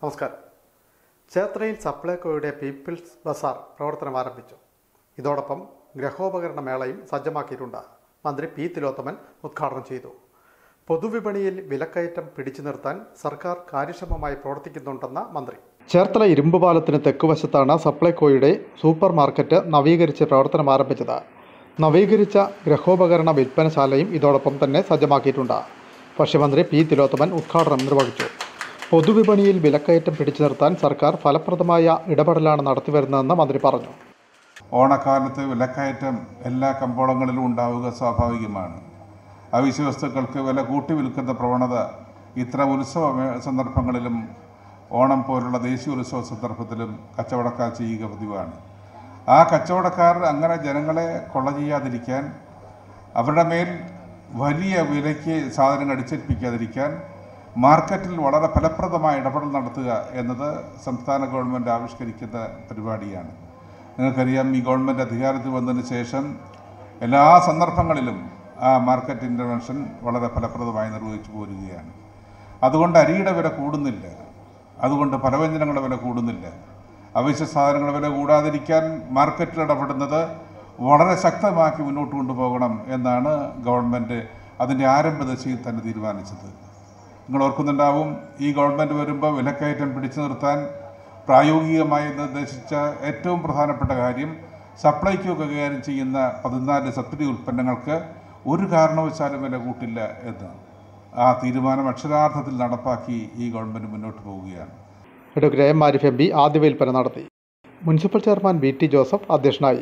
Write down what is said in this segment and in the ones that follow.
നമസ്കാരം ചേത്രയിൽ സപ്ലൈകോയുടെ പീപ്പിൾസ് ബസാർ പ്രവർത്തനം ആരംഭിച്ചു ഇതോടൊപ്പം ഗ്രഹോപകരണ മേളയും സജ്ജമാക്കിയിട്ടുണ്ട് മന്ത്രി പി തിലോത്തമൻ ഉദ്ഘാടനം ചെയ്തു പൊതുവിപണിയിൽ വിലക്കയറ്റം പിടിച്ചു നിർത്താൻ സർക്കാർ കാര്യക്ഷമമായി പ്രവർത്തിക്കുന്നുണ്ടെന്ന മന്ത്രി ചേർത്തല ഇരുമ്പ് പാലത്തിന് തെക്കുവശത്താണ് സപ്ലൈകോയുടെ സൂപ്പർ മാർക്കറ്റ് നവീകരിച്ച് പ്രവർത്തനം ആരംഭിച്ചത് നവീകരിച്ച ഗ്രഹോപകരണ വിൽപ്പനശാലയും ഇതോടൊപ്പം തന്നെ സജ്ജമാക്കിയിട്ടുണ്ട് ഭക്ഷ്യമന്ത്രി പി തിലോത്തമൻ ഉദ്ഘാടനം നിർവഹിച്ചു പൊതുവിപണിയിൽ വിലക്കയറ്റം പിടിച്ചു നിർത്താൻ സർക്കാർ ഫലപ്രദമായ ഇടപെടലാണ് നടത്തിവരുന്നതെന്ന് മന്ത്രി പറഞ്ഞു ഓണക്കാലത്ത് വിലക്കയറ്റം എല്ലാ കമ്പോളങ്ങളിലും ഉണ്ടാവുക സ്വാഭാവികമാണ് അവശ്യ വസ്തുക്കൾക്ക് വില കൂട്ടി വിൽക്കുന്ന പ്രവണത ഇത്ര ഉത്സവ മേ- സന്ദർഭങ്ങളിലും ഓണം പോലുള്ള ദേശീയ ഉത്സവ സന്ദർഭത്തിലും കച്ചവടക്കാർ ചെയ്യുക പതിവാണ് ആ കച്ചവടക്കാർ അങ്ങനെ ജനങ്ങളെ കൊള്ള ചെയ്യാതിരിക്കാൻ അവരുടെ മേൽ വലിയ വിലയ്ക്ക് സാധനങ്ങൾ അടിച്ചേൽപ്പിക്കാതിരിക്കാൻ മാർക്കറ്റിൽ വളരെ ഫലപ്രദമായ ഇടപെടൽ നടത്തുക എന്നത് സംസ്ഥാന ഗവൺമെൻറ് ആവിഷ്കരിക്കുന്ന പരിപാടിയാണ് നിങ്ങൾക്കറിയാം ഈ ഗവൺമെൻറ് അധികാരത്തിൽ വന്നതിന് ശേഷം എല്ലാ സന്ദർഭങ്ങളിലും ആ മാർക്കറ്റ് ഇൻ്റർവെൻഷൻ വളരെ ഫലപ്രദമായി നിർവഹിച്ചു പോരുകയാണ് അതുകൊണ്ട് അരിയുടെ വില കൂടുന്നില്ല അതുകൊണ്ട് പലവ്യഞ്ജനങ്ങളുടെ വില കൂടുന്നില്ല അവശ്യ സാധനങ്ങളുടെ വില കൂടാതിരിക്കാൻ മാർക്കറ്റിൽ ഇടപെടുന്നത് വളരെ ശക്തമാക്കി മുന്നോട്ട് കൊണ്ടുപോകണം എന്നാണ് ഗവൺമെൻറ് അതിൻ്റെ ആരംഭ ദശയിൽ തന്നെ തീരുമാനിച്ചത് നിങ്ങൾ ഓർക്കുന്നുണ്ടാവും ഈ ഗവൺമെൻറ് വരുമ്പോൾ വിലക്കയറ്റം പിടിച്ചു നിർത്താൻ പ്രായോഗികമായി നിർദ്ദേശിച്ച ഏറ്റവും പ്രധാനപ്പെട്ട കാര്യം സപ്ലൈകോ കൈകാര്യം ചെയ്യുന്ന പതിനാല് സബ്സിഡി ഉൽപ്പന്നങ്ങൾക്ക് ഒരു കാരണവശാലും വില കൂട്ടില്ല എന്ന് ആ തീരുമാനം അക്ഷരാർത്ഥത്തിൽ നടപ്പാക്കി ഈ ഗവൺമെൻറ് മുന്നോട്ട് പോവുകയാണ് advocate M Arif M P ആദ്യ വിൽപ്പന നടത്തി municipal chairman V T Joseph അധ്യക്ഷനായി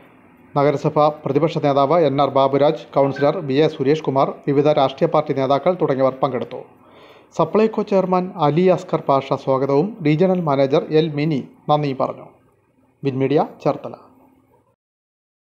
നഗരസഭ പ്രതിപക്ഷ നേതാവ് N R Baburaj councillor V A Suresh Kumar വിവിധ രാഷ്ട്രീയ പാർട്ടി നേതാക്കൾ തുടങ്ങിയവർ പങ്കെടുത്തു സപ്ലൈകോ ചെയർമാൻ അലി അസ്കർ പാഷ സ്വാഗതവും റീജിയണൽ മാനേജർ എൽ മിനി നന്ദി പറഞ്ഞു വിൻമീഡിയ ചേർത്തല